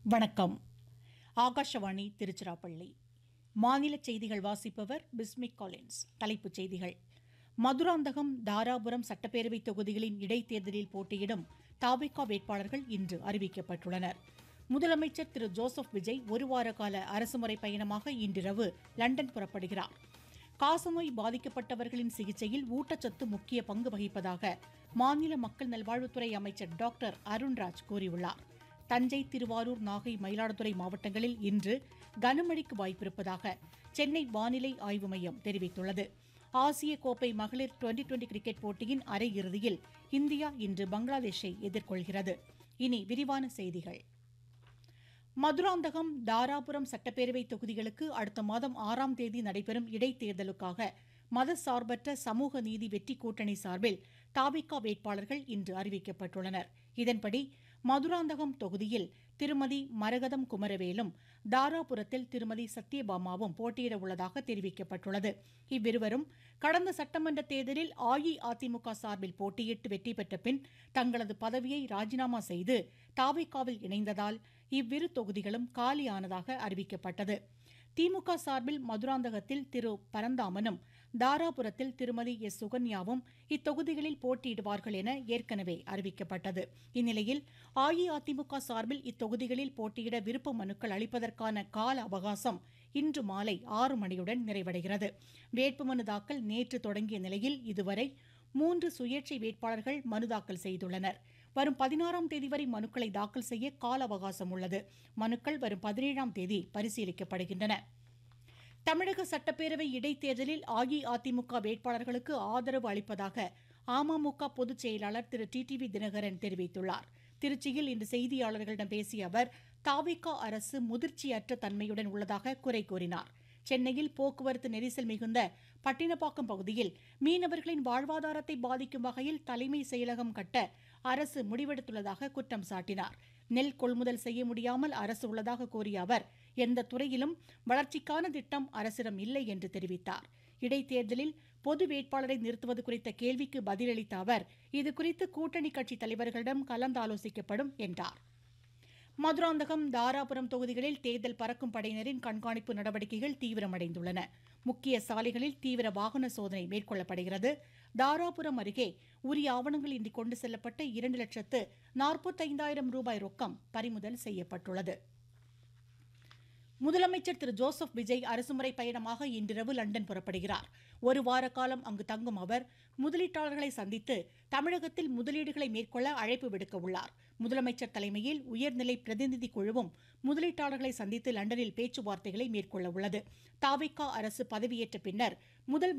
வணக்கம் ஆகாஷவாணி திருச்சிராப்பள்ளி மாநில செய்திகள் வாசிப்பவர் பிஸ்மிக் காலின்ஸ் தலைப்புச் செய்திகள் மதுராந்தகம் தாராபுரம் சட்டப்பேரவைத் தொகுதிகளின் இடைத்தேர்தலில் போட்டியிடும் தாபிகா வேட்பாளர்கள் இன்று அறிவிக்கப்பட்டுள்ளனர் முதலமைச்சர் திரு ஜோசப் விஜய் ஒருவார கால அரசுமுறை பயணமாக இன்றிரவு லண்டன் புறப்படுகிறார் காசநோய் பாதிக்கப்பட்டவர்களின் சிகிச்சையில் ஊட்டச்சத்து முக்கிய பங்கு வகிப்பதாக மாநில மக்கள் நல்வாழ்வுத்துறை அமைச்சர் டாக்டர் அருண்ராஜ் கூறியுள்ளார் தஞ்சை திருவாரூர் நாகை மயிலாடுதுறை மாவட்டங்களில் இன்று கனமழைக்கு வாய்ப்பிருப்பதாக சென்னை வானிலை ஆய்வு மையம் தெரிவித்துள்ளது ஆசிய கோப்பை மகளிர் டுவெண்டி டுவெண்டி கிரிக்கெட் போட்டியின் அரையிறுதியில் இந்தியா இன்று பங்களாதேஷை எதிர்கொள்கிறது இனி விரிவான செய்திகள் மதுராந்தகம் தாராபுரம் சட்டப்பேரவை தொகுதிகளுக்கு அடுத்த மாதம் ஆறாம் தேதி நடைபெறும் இடைத்தேர்தலுக்காக மதசார்பற்ற சமூக நீதி வெற்றி கூட்டணி சார்பில் தாபிகா வேட்பாளர்கள் இன்று அறிவிக்கப்பட்டுள்ளனர் இதன்படி மதுராந்தகம் தொகுதியில் திருமதி மரகதம் குமரவேலும் தாராபுரத்தில் திருமதி சத்யபாமாவும் போட்டியிட உள்ளதாக தெரிவிக்கப்பட்டுள்ளது இவ்விருவரும் கடந்த சட்டமன்ற தேர்தலில் அஇஅதிமுக சார்பில் போட்டியிட்டு வெற்றி பெற்ற பின் தங்களது பதவியை ராஜினாமா செய்து தாவிகாவில் இணைந்ததால் இவ்விரு தொகுதிகளும் காலியானதாக அறிவிக்கப்பட்டது திமுக சார்பில் மதுராந்தகத்தில் திரு பரந்தாமனும் தாராபுரத்தில் திருமதி எஸ் சுகன்யாவும் இத்தொகுதிகளில் போட்டியிடுவார்கள் என ஏற்கனவே அறிவிக்கப்பட்டது இந்நிலையில் அஇஅதிமுக சார்பில் இத்தொகுதிகளில் போட்டியிட விருப்ப மனுக்கள் அளிப்பதற்கான கால அவகாசம் இன்று மாலை ஆறு மணியுடன் நிறைவடைகிறது வேட்புமனு தாக்கல் நேற்று தொடங்கிய நிலையில் இதுவரை மூன்று சுயேட்சை வேட்பாளர்கள் மனு தாக்கல் செய்துள்ளனர் வரும் பதினாறாம் தேதி வரை மனுக்களை தாக்கல் செய்ய கால அவகாசம் உள்ளது மனுக்கள் வரும் பதினேழாம் தேதி பரிசீலிக்கப்படுகின்றன தமிழக சட்டப்பேரவை இடைத்தேர்தலில் அஇஅதிமுக வேட்பாளர்களுக்கு ஆதரவு அளிப்பதாக அமமுக பொதுச் செயலாளர் திரு டி டிவி தினகரன் தெரிவித்துள்ளார் திருச்சியில் இன்று செய்தியாளர்களிடம் பேசிய அவர் தாவிகா அரசு முதிர்ச்சியற்ற தன்மையுடன் உள்ளதாக குறை கூறினார் சென்னையில் போக்குவரத்து நெரிசல் மிகுந்த பட்டினப்பாக்கம் பகுதியில் மீனவர்களின் வாழ்வாதாரத்தை பாதிக்கும் வகையில் தலைமை செயலகம் கட்ட அரசு முடிவெடுத்துள்ளதாக குற்றம் சாட்டினார் நெல் கொள்முதல் செய்ய முடியாமல் அரசு உள்ளதாக கூறிய அவர் எந்த துறையிலும் வளர்ச்சிக்கான திட்டம் அரசிடம் இல்லை என்று தெரிவித்தார் இடைத்தேர்தலில் பொது வேட்பாளரை நிறுத்துவது குறித்த கேள்விக்கு பதிலளித்த அவர் இதுகுறித்து கூட்டணி கட்சி தலைவர்களிடம் கலந்தாலோசிக்கப்படும் என்றார் மதுராந்தகம் தாராபுரம் தொகுதிகளில் தேர்தல் பறக்கும் படையினரின் கண்காணிப்பு நடவடிக்கைகள் தீவிரமடைந்துள்ளன முக்கிய சாலைகளில் தீவிர வாகன சோதனை மேற்கொள்ளப்படுகிறது தாராபுரம் அருகே உரிய ஆவணங்கள் இன்றி கொண்டு செல்லப்பட்ட இரண்டு லட்சத்து நாற்பத்தைந்தாயிரம் ரூபாய் ரொக்கம் பறிமுதல் செய்யப்பட்டுள்ளது முதலமைச்சர் திரு ஜோசப் விஜய் அரசுமுறை பயணமாக இன்றிரவு லண்டன் புறப்படுகிறார் ஒரு வார காலம் அங்கு தங்கும் அவர் முதலீட்டாளர்களை சந்தித்து தமிழகத்தில் முதலீடுகளை மேற்கொள்ள அழைப்பு விடுக்க உள்ளார் முதலமைச்சர் தலைமையில் உயர்நிலை பிரதிநிதி குழுவும் முதலீட்டாளர்களை சந்தித்து லண்டனில் பேச்சுவார்த்தைகளை மேற்கொள்ள உள்ளது தாவிகா அரசு பதவியேற்ற பின்னர் முதல்